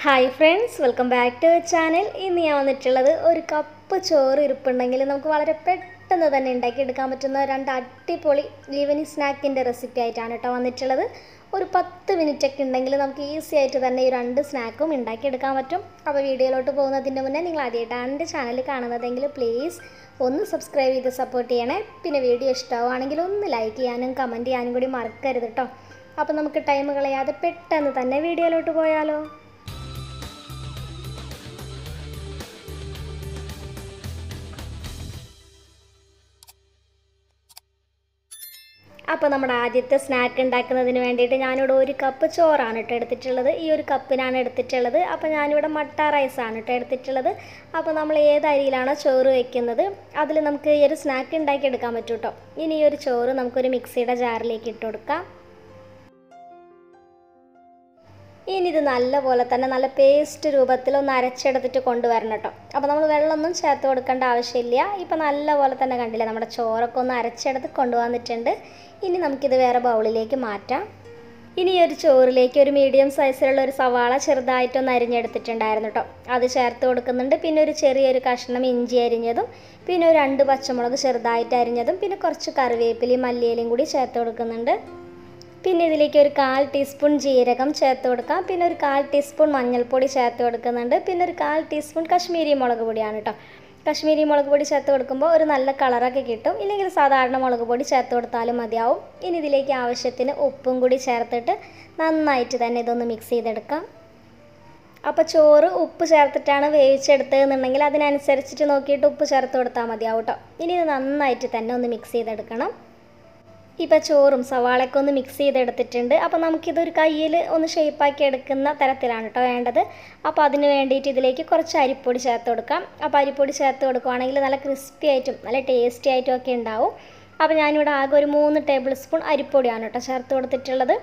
hi friends welcome back to channel ഇന്ന് ഞാൻ വന്നിട്ടുള്ളത് ഒരു കപ്പ് ചോറ് ഇരിപ്പുണ്ടെങ്കിൽ നമുക്ക് വളരെ പെട്ടെന്ന് തന്നെ ഉണ്ടാക്കിയെടുക്കാൻ പറ്റുന്ന രണ്ട് അടിപൊളി ഈവനിങ് സ്നാക്കിൻ്റെ റെസിപ്പി ആയിട്ടാണ് കേട്ടോ വന്നിട്ടുള്ളത് ഒരു പത്ത് മിനിറ്റ് ഒക്കെ ഉണ്ടെങ്കിൽ നമുക്ക് ഈസി ആയിട്ട് തന്നെ ഈ രണ്ട് സ്നാക്കും ഉണ്ടാക്കിയെടുക്കാൻ പറ്റും അപ്പോൾ വീഡിയോയിലോട്ട് പോകുന്നതിൻ്റെ മുന്നേ നിങ്ങൾ ആദ്യമായിട്ടാണ് എൻ്റെ ചാനൽ കാണുന്നതെങ്കിൽ പ്ലീസ് ഒന്ന് സബ്സ്ക്രൈബ് ചെയ്ത് സപ്പോർട്ട് ചെയ്യണേ പിന്നെ വീഡിയോ ഇഷ്ടമാവുകയാണെങ്കിൽ ഒന്ന് ലൈക്ക് ചെയ്യാനും കമൻറ്റ് ചെയ്യാനും കൂടി മറക്കരുത് കേട്ടോ അപ്പോൾ നമുക്ക് ടൈം കളയാതെ പെട്ടെന്ന് തന്നെ വീഡിയോയിലോട്ട് പോയാലോ അപ്പോൾ നമ്മുടെ ആദ്യത്തെ സ്നാക്ക് ഉണ്ടാക്കുന്നതിന് വേണ്ടിയിട്ട് ഞാനിവിടെ ഒരു കപ്പ് ചോറാണ് കേട്ടോ എടുത്തിട്ടുള്ളത് ഈ ഒരു കപ്പിനാണ് എടുത്തിട്ടുള്ളത് അപ്പോൾ ഞാനിവിടെ മട്ട റൈസാണ് കേട്ടോ എടുത്തിട്ടുള്ളത് അപ്പോൾ നമ്മൾ ഏത് അരിയിലാണോ ചോറ് വെക്കുന്നത് അതിൽ നമുക്ക് ഈ ഒരു സ്നാക്ക് ഉണ്ടാക്കിയെടുക്കാൻ പറ്റും കേട്ടോ ഇനി ഈ ഒരു ചോറ് നമുക്കൊരു മിക്സിയുടെ ജാറിലേക്ക് ഇട്ട് കൊടുക്കാം ഇനി ഇത് നല്ലപോലെ തന്നെ നല്ല പേസ്റ്റ് രൂപത്തിൽ ഒന്ന് അരച്ചെടുത്തിട്ട് കൊണ്ടുവരണം കേട്ടോ അപ്പോൾ നമ്മൾ വെള്ളമൊന്നും ചേർത്ത് കൊടുക്കേണ്ട ആവശ്യമില്ല ഇപ്പോൾ നല്ലപോലെ തന്നെ കണ്ടില്ലേ നമ്മുടെ ചോറൊക്കെ ഒന്ന് അരച്ചെടുത്ത് കൊണ്ടുവന്നിട്ടുണ്ട് ഇനി നമുക്കിത് വേറെ ബൗളിലേക്ക് മാറ്റാം ഇനി ഈ ഒരു ചോറിലേക്ക് ഒരു മീഡിയം സൈസിലുള്ള ഒരു സവാള ചെറുതായിട്ടൊന്ന് അരിഞ്ഞെടുത്തിട്ടുണ്ടായിരുന്നു കേട്ടോ അത് ചേർത്ത് കൊടുക്കുന്നുണ്ട് പിന്നെ ഒരു ചെറിയൊരു കഷ്ണം ഇഞ്ചി അരിഞ്ഞതും പിന്നെ ഒരു രണ്ട് പച്ചമുളക് ചെറുതായിട്ട് അരിഞ്ഞതും പിന്നെ കുറച്ച് കറിവേപ്പിലയും മല്ലിയിലയും കൂടി ചേർത്ത് കൊടുക്കുന്നുണ്ട് പിന്നെ ഇതിലേക്ക് ഒരു കാൽ ടീസ്പൂൺ ജീരകം ചേർത്ത് കൊടുക്കാം പിന്നെ ഒരു കാൽ ടീസ്പൂൺ മഞ്ഞൾപ്പൊടി ചേർത്ത് കൊടുക്കുന്നുണ്ട് പിന്നെ ഒരു കാൽ ടീസ്പൂൺ കശ്മീരി മുളക് പൊടിയാണ് കേട്ടോ കശ്മീരി മുളക് പൊടി ചേർത്ത് കൊടുക്കുമ്പോൾ ഒരു നല്ല കളറൊക്കെ കിട്ടും ഇല്ലെങ്കിൽ സാധാരണ മുളക് പൊടി ചേർത്ത് കൊടുത്താലും മതിയാവും ഇനി ഇതിലേക്ക് ആവശ്യത്തിന് ഉപ്പും കൂടി ചേർത്തിട്ട് നന്നായിട്ട് തന്നെ ഇതൊന്ന് മിക്സ് ചെയ്തെടുക്കാം അപ്പോൾ ചോറ് ഉപ്പ് ചേർത്തിട്ടാണ് വേവിച്ചെടുത്തതെന്നുണ്ടെങ്കിൽ അതിനനുസരിച്ചിട്ട് നോക്കിയിട്ട് ഉപ്പ് ചേർത്ത് കൊടുത്താൽ മതിയാവും കേട്ടോ ഇനി ഇത് നന്നായിട്ട് തന്നെ ഒന്ന് മിക്സ് ചെയ്തെടുക്കണം ഇപ്പോൾ ചോറും സവാളയൊക്കെ ഒന്ന് മിക്സ് ചെയ്തെടുത്തിട്ടുണ്ട് അപ്പോൾ നമുക്കിതൊരു കയ്യിൽ ഒന്ന് ഷേപ്പാക്കി എടുക്കുന്ന തരത്തിലാണ് കേട്ടോ വേണ്ടത് അപ്പോൾ അതിന് വേണ്ടിയിട്ട് ഇതിലേക്ക് കുറച്ച് അരിപ്പൊടി ചേർത്ത് കൊടുക്കാം അപ്പോൾ അരിപ്പൊടി ചേർത്ത് കൊടുക്കുവാണെങ്കിൽ നല്ല ക്രിസ്പി ആയിട്ടും നല്ല ടേസ്റ്റി ആയിട്ടും ഒക്കെ ഉണ്ടാവും അപ്പോൾ ഞാനിവിടെ ആകെ ഒരു മൂന്ന് ടേബിൾ സ്പൂൺ അരിപ്പൊടിയാണ് കേട്ടോ ചേർത്ത് കൊടുത്തിട്ടുള്ളത്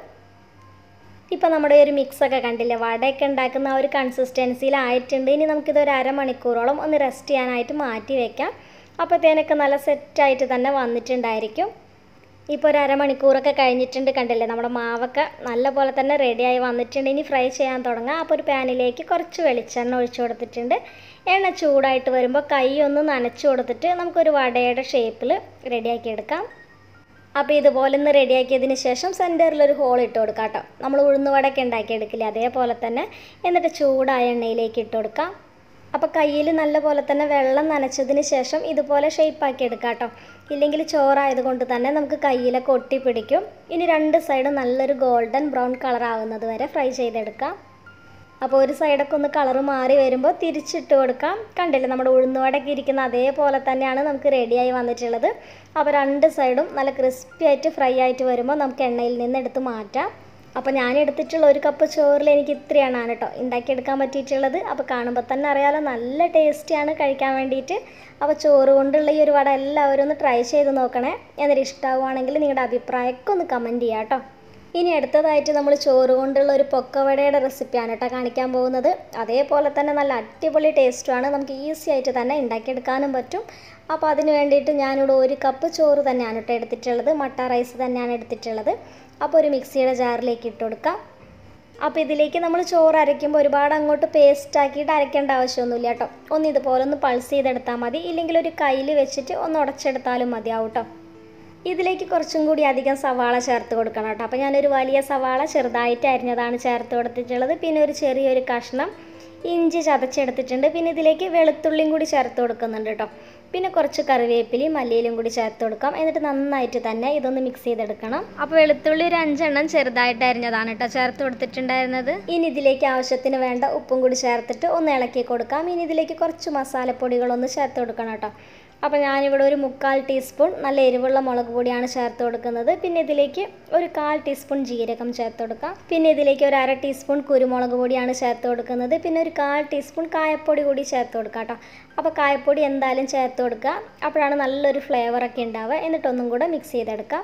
ഇപ്പോൾ നമ്മുടെ ഒരു മിക്സൊക്കെ കണ്ടില്ലേ വടയൊക്കെ ഉണ്ടാക്കുന്ന ആ ഒരു കൺസിസ്റ്റൻസിയിലായിട്ടുണ്ട് ഇനി നമുക്കിത് ഒരു അരമണിക്കൂറോളം ഒന്ന് റെസ്റ്റ് ചെയ്യാനായിട്ട് മാറ്റി വെക്കാം അപ്പോഴത്തേനൊക്കെ നല്ല സെറ്റായിട്ട് തന്നെ വന്നിട്ടുണ്ടായിരിക്കും ഇപ്പോൾ ഒരു അരമണിക്കൂറൊക്കെ കഴിഞ്ഞിട്ടുണ്ട് കണ്ടില്ലേ നമ്മുടെ മാവൊക്കെ നല്ല പോലെ തന്നെ റെഡിയായി വന്നിട്ടുണ്ട് ഇനി ഫ്രൈ ചെയ്യാൻ തുടങ്ങാം അപ്പോൾ ഒരു പാനിലേക്ക് കുറച്ച് വെളിച്ചെണ്ണ ഒഴിച്ചു കൊടുത്തിട്ടുണ്ട് എണ്ണ ചൂടായിട്ട് വരുമ്പോൾ കൈ ഒന്ന് നനച്ചു കൊടുത്തിട്ട് നമുക്കൊരു വടയുടെ ഷേപ്പിൽ റെഡിയാക്കി എടുക്കാം അപ്പോൾ ഇതുപോലെ ഒന്ന് റെഡിയാക്കിയതിന് ശേഷം സെൻറ്ററിൽ ഒരു ഹോൾ ഇട്ട് കൊടുക്കാം കേട്ടോ നമ്മൾ ഉഴുന്നുവടയൊക്കെ ഉണ്ടാക്കിയെടുക്കില്ലേ അതേപോലെ തന്നെ എന്നിട്ട് ചൂടായ എണ്ണയിലേക്ക് ഇട്ട് കൊടുക്കാം അപ്പോൾ കയ്യിൽ നല്ല പോലെ തന്നെ വെള്ളം നനച്ചതിന് ശേഷം ഇതുപോലെ ഷേപ്പാക്കി എടുക്കാം കേട്ടോ ഇല്ലെങ്കിൽ ചോറായതുകൊണ്ട് തന്നെ നമുക്ക് കയ്യിലൊക്കെ ഒട്ടിപ്പിടിക്കും ഇനി രണ്ട് സൈഡും നല്ലൊരു ഗോൾഡൻ ബ്രൗൺ കളർ ആവുന്നത് വരെ ഫ്രൈ ചെയ്തെടുക്കാം അപ്പോൾ ഒരു സൈഡൊക്കെ ഒന്ന് കളർ മാറി വരുമ്പോൾ തിരിച്ചിട്ട് കൊടുക്കാം കണ്ടില്ലേ നമ്മുടെ ഉഴുന്നുവടയൊക്കെ ഇരിക്കുന്ന അതേപോലെ തന്നെയാണ് നമുക്ക് റെഡിയായി വന്നിട്ടുള്ളത് അപ്പോൾ രണ്ട് സൈഡും നല്ല ക്രിസ്പി ആയിട്ട് ഫ്രൈ ആയിട്ട് വരുമ്പോൾ നമുക്ക് എണ്ണയിൽ നിന്ന് എടുത്ത് മാറ്റാം അപ്പോൾ ഞാൻ എടുത്തിട്ടുള്ള ഒരു കപ്പ് ചോറിൽ എനിക്ക് ഇത്രയാണ് കേട്ടോ ഉണ്ടാക്കിയെടുക്കാൻ പറ്റിയിട്ടുള്ളത് അപ്പോൾ കാണുമ്പോൾ തന്നെ അറിയാലോ നല്ല ടേസ്റ്റിയാണ് കഴിക്കാൻ വേണ്ടിയിട്ട് അപ്പോൾ ചോറ് കൊണ്ടുള്ള ഈ ഒരു വട എല്ലാവരും ഒന്ന് ട്രൈ ചെയ്ത് നോക്കണേ എന്നിട്ട് ഇഷ്ടമാവുകയാണെങ്കിൽ നിങ്ങളുടെ അഭിപ്രായമൊക്കെ ഒന്ന് കമൻറ്റ് ചെയ്യാം കേട്ടോ ഇനി അടുത്തതായിട്ട് നമ്മൾ ചോറ് കൊണ്ടുള്ള ഒരു പൊക്കവടയുടെ റെസിപ്പിയാണ് കേട്ടോ കാണിക്കാൻ പോകുന്നത് അതേപോലെ തന്നെ നല്ല അടിപൊളി ടേസ്റ്റുമാണ് നമുക്ക് ഈസി ആയിട്ട് തന്നെ ഉണ്ടാക്കിയെടുക്കാനും പറ്റും അപ്പോൾ അതിന് വേണ്ടിയിട്ട് ഞാനിവിടെ ഒരു കപ്പ് ചോറ് തന്നെയാണ് കേട്ടോ എടുത്തിട്ടുള്ളത് മട്ട റൈസ് തന്നെയാണ് എടുത്തിട്ടുള്ളത് അപ്പോൾ ഒരു മിക്സിയുടെ ജാറിലേക്ക് ഇട്ട് കൊടുക്കാം അപ്പോൾ ഇതിലേക്ക് നമ്മൾ ചോറ് അരയ്ക്കുമ്പോൾ ഒരുപാട് അങ്ങോട്ട് പേസ്റ്റ് ആക്കിയിട്ട് അരയ്ക്കേണ്ട ആവശ്യമൊന്നുമില്ല കേട്ടോ ഒന്ന് ഇതുപോലെ ഒന്ന് പൾസ് ചെയ്തെടുത്താൽ മതി ഇല്ലെങ്കിൽ ഒരു കയ്യിൽ വെച്ചിട്ട് ഒന്ന് ഉടച്ചെടുത്താലും മതിയാവും കേട്ടോ ഇതിലേക്ക് കുറച്ചും കൂടി അധികം സവാള ചേർത്ത് കൊടുക്കണം കേട്ടോ അപ്പോൾ ഞാനൊരു വലിയ സവാള ചെറുതായിട്ട് അരിഞ്ഞതാണ് ചേർത്ത് കൊടുത്തിട്ടുള്ളത് പിന്നെ ഒരു ചെറിയൊരു കഷ്ണം ഇഞ്ചി ചതച്ചെടുത്തിട്ടുണ്ട് പിന്നെ ഇതിലേക്ക് വെളുത്തുള്ളിയും കൂടി ചേർത്ത് കൊടുക്കുന്നുണ്ട് കേട്ടോ പിന്നെ കുറച്ച് കറിവേപ്പിലയും മല്ലിയിലും കൂടി ചേർത്ത് കൊടുക്കാം എന്നിട്ട് നന്നായിട്ട് തന്നെ ഇതൊന്ന് മിക്സ് ചെയ്തെടുക്കണം അപ്പോൾ വെളുത്തുള്ളി ഒരു അഞ്ചെണ്ണം ചെറുതായിട്ട് അരിഞ്ഞതാണ് കേട്ടോ ചേർത്ത് കൊടുത്തിട്ടുണ്ടായിരുന്നത് ഇനി ഇതിലേക്ക് ആവശ്യത്തിന് വേണ്ട ഉപ്പും കൂടി ചേർത്തിട്ട് ഒന്ന് ഇളക്കി കൊടുക്കാം ഇനി ഇതിലേക്ക് കുറച്ച് മസാലപ്പൊടികളൊന്ന് ചേർത്ത് കൊടുക്കണം കേട്ടോ അപ്പോൾ ഞാനിവിടെ ഒരു മുക്കാൽ ടീസ്പൂൺ നല്ല എരിവുള്ള മുളക് പൊടിയാണ് ചേർത്ത് കൊടുക്കുന്നത് പിന്നെ ഇതിലേക്ക് ഒരു കാൽ ടീസ്പൂൺ ജീരകം ചേർത്ത് കൊടുക്കാം പിന്നെ ഇതിലേക്ക് ഒരു അര ടീസ്പൂൺ കുരുമുളക് പൊടിയാണ് ചേർത്ത് കൊടുക്കുന്നത് പിന്നെ ഒരു കാൽ ടീസ്പൂൺ കായപ്പൊടി കൂടി ചേർത്ത് കൊടുക്കാം കേട്ടോ അപ്പോൾ കായപ്പൊടി എന്തായാലും ചേർത്ത് കൊടുക്കുക അപ്പോഴാണ് നല്ലൊരു ഫ്ലേവറൊക്കെ ഉണ്ടാവുക എന്നിട്ടൊന്നും കൂടെ മിക്സ് ചെയ്തെടുക്കാം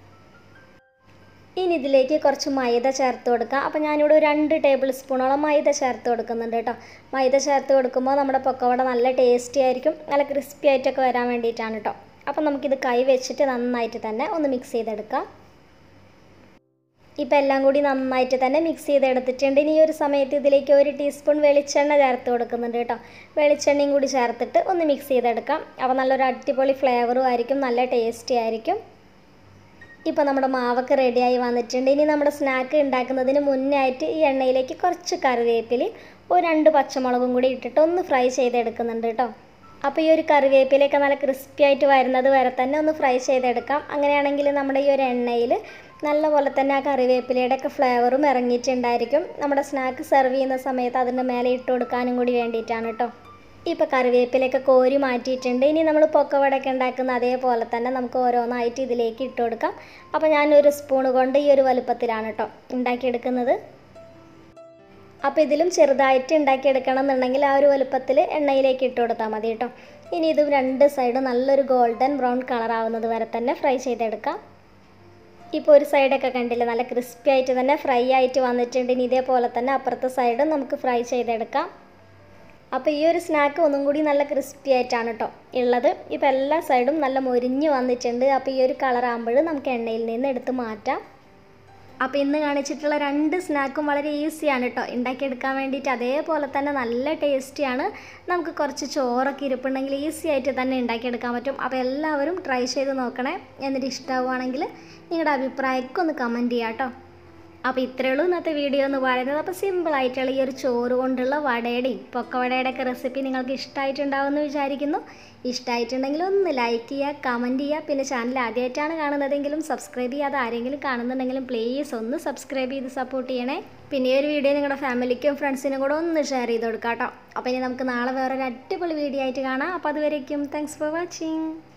ഇനി ഇതിലേക്ക് കുറച്ച് മൈദ ചേർത്ത് കൊടുക്കുക അപ്പോൾ ഞാനിവിടെ ഒരു രണ്ട് ടേബിൾ സ്പൂണോളം മൈദ ചേർത്ത് കൊടുക്കുന്നുണ്ട് കേട്ടോ മൈദ ചേർത്ത് കൊടുക്കുമ്പോൾ നമ്മുടെ പൊക്കവട നല്ല ടേസ്റ്റി ആയിരിക്കും നല്ല ക്രിസ്പി ആയിട്ടൊക്കെ വരാൻ വേണ്ടിയിട്ടാണ് കേട്ടോ അപ്പോൾ നമുക്കിത് കൈ വെച്ചിട്ട് നന്നായിട്ട് തന്നെ ഒന്ന് മിക്സ് ചെയ്തെടുക്കാം ഇപ്പം എല്ലാം കൂടി നന്നായിട്ട് തന്നെ മിക്സ് ചെയ്തെടുത്തിട്ടുണ്ട് ഇനി ഈ ഒരു സമയത്ത് ഇതിലേക്ക് ഒരു ടീസ്പൂൺ വെളിച്ചെണ്ണ ചേർത്ത് കൊടുക്കുന്നുണ്ട് കേട്ടോ വെളിച്ചെണ്ണയും കൂടി ചേർത്തിട്ട് ഒന്ന് മിക്സ് ചെയ്തെടുക്കാം അപ്പോൾ നല്ലൊരു അടിപൊളി ഫ്ലേവറും ആയിരിക്കും നല്ല ടേസ്റ്റി ആയിരിക്കും ഇപ്പോൾ നമ്മുടെ മാവൊക്കെ റെഡിയായി വന്നിട്ടുണ്ട് ഇനി നമ്മുടെ സ്നാക്ക് ഉണ്ടാക്കുന്നതിന് മുന്നേ ആയിട്ട് ഈ എണ്ണയിലേക്ക് കുറച്ച് കറിവേപ്പില ഒരു രണ്ട് പച്ചമുളകും കൂടി ഇട്ടിട്ട് ഒന്ന് ഫ്രൈ ചെയ്തെടുക്കുന്നുണ്ട് കേട്ടോ അപ്പോൾ ഈ ഒരു കറിവേപ്പിലയൊക്കെ നല്ല ക്രിസ്പി ആയിട്ട് വരുന്നത് വരെ തന്നെ ഒന്ന് ഫ്രൈ ചെയ്തെടുക്കാം അങ്ങനെയാണെങ്കിൽ നമ്മുടെ ഈ ഒരു എണ്ണയിൽ നല്ലപോലെ തന്നെ ആ കറിവേപ്പിലയുടെ ഒക്കെ ഫ്ലേവറും ഇറങ്ങിയിട്ടുണ്ടായിരിക്കും നമ്മുടെ സ്നാക്ക് സെർവ് ചെയ്യുന്ന സമയത്ത് അതിൻ്റെ മേലെ ഇട്ട് കൊടുക്കാനും കൂടി വേണ്ടിയിട്ടാണ് കേട്ടോ ഇപ്പോൾ കറിവേപ്പിലയൊക്കെ കോരി മാറ്റിയിട്ടുണ്ട് ഇനി നമ്മൾ പൊക്കവടയൊക്കെ ഉണ്ടാക്കുന്ന അതേപോലെ തന്നെ നമുക്ക് ഓരോന്നായിട്ട് ഇതിലേക്ക് ഇട്ട് കൊടുക്കാം അപ്പോൾ ഞാനൊരു സ്പൂൺ കൊണ്ട് ഈ ഒരു വലുപ്പത്തിലാണ് കേട്ടോ ഉണ്ടാക്കിയെടുക്കുന്നത് അപ്പോൾ ഇതിലും ചെറുതായിട്ട് ഉണ്ടാക്കിയെടുക്കണം എന്നുണ്ടെങ്കിൽ ആ ഒരു വലുപ്പത്തിൽ എണ്ണയിലേക്ക് ഇട്ട് കൊടുത്താൽ മതി കേട്ടോ ഇനി ഇതും രണ്ട് സൈഡ് നല്ലൊരു ഗോൾഡൻ ബ്രൗൺ കളർ ആവുന്നത് വരെ തന്നെ ഫ്രൈ ചെയ്തെടുക്കാം ഇപ്പോൾ ഒരു സൈഡൊക്കെ കണ്ടില്ലേ നല്ല ക്രിസ്പി ആയിട്ട് തന്നെ ഫ്രൈ ആയിട്ട് വന്നിട്ടുണ്ട് ഇനി ഇതേപോലെ തന്നെ അപ്പുറത്തെ സൈഡും നമുക്ക് ഫ്രൈ ചെയ്തെടുക്കാം അപ്പോൾ ഈ ഒരു സ്നാക്ക് ഒന്നും കൂടി നല്ല ക്രിസ്പി ആയിട്ടാണ് കേട്ടോ ഉള്ളത് ഇപ്പോൾ എല്ലാ സൈഡും നല്ല മൊരിഞ്ഞ് വന്നിട്ടുണ്ട് അപ്പോൾ ഈ ഒരു കളർ ആകുമ്പോൾ നമുക്ക് എണ്ണയിൽ നിന്ന് എടുത്ത് മാറ്റാം അപ്പോൾ ഇന്ന് കാണിച്ചിട്ടുള്ള രണ്ട് സ്നാക്കും വളരെ ഈസിയാണ് കേട്ടോ ഉണ്ടാക്കിയെടുക്കാൻ വേണ്ടിയിട്ട് അതേപോലെ തന്നെ നല്ല ടേസ്റ്റിയാണ് നമുക്ക് കുറച്ച് ചോറൊക്കെ ഇരിപ്പുണ്ടെങ്കിൽ ഈസി ആയിട്ട് തന്നെ ഉണ്ടാക്കിയെടുക്കാൻ പറ്റും അപ്പോൾ എല്ലാവരും ട്രൈ ചെയ്ത് നോക്കണേ എന്നിട്ട് ഇഷ്ടമാവുകയാണെങ്കിൽ നിങ്ങളുടെ അഭിപ്രായമൊക്കെ ഒന്ന് കമൻറ്റ് ചെയ്യാം കേട്ടോ അപ്പോൾ ഇത്രയേ ഉള്ളൂ ഇന്നത്തെ വീഡിയോ എന്ന് പറയുന്നത് അപ്പോൾ സിമ്പിളായിട്ടുള്ള ഈ ഒരു ചോറ് കൊണ്ടുള്ള വടയുടെയും പൊക്കവടയുടെ ഒക്കെ റെസിപ്പി നിങ്ങൾക്ക് ഇഷ്ടമായിട്ടുണ്ടാവുമെന്ന് വിചാരിക്കുന്നു ഇഷ്ടമായിട്ടുണ്ടെങ്കിൽ ഒന്ന് ലൈക്ക് ചെയ്യുക കമൻറ്റ് ചെയ്യുക പിന്നെ ചാനൽ ആദ്യമായിട്ടാണ് കാണുന്നതെങ്കിലും സബ്സ്ക്രൈബ് ചെയ്യാതെ ആരെങ്കിലും കാണുന്നുണ്ടെങ്കിലും പ്ലീസ് ഒന്ന് സബ്സ്ക്രൈബ് ചെയ്ത് സപ്പോർട്ട് ചെയ്യണേ പിന്നെ ഈ ഒരു വീഡിയോ നിങ്ങളുടെ ഫാമിലിക്കും ഫ്രണ്ട്സിനും കൂടെ ഒന്ന് ഷെയർ ചെയ്ത് കൊടുക്കാം കേട്ടോ അപ്പോൾ ഇനി നമുക്ക് നാളെ വേറൊരു അടിപൊളി വീഡിയോ ആയിട്ട് കാണാം അപ്പോൾ അതുവരേക്കും താങ്ക്സ് ഫോർ വാച്ചിങ്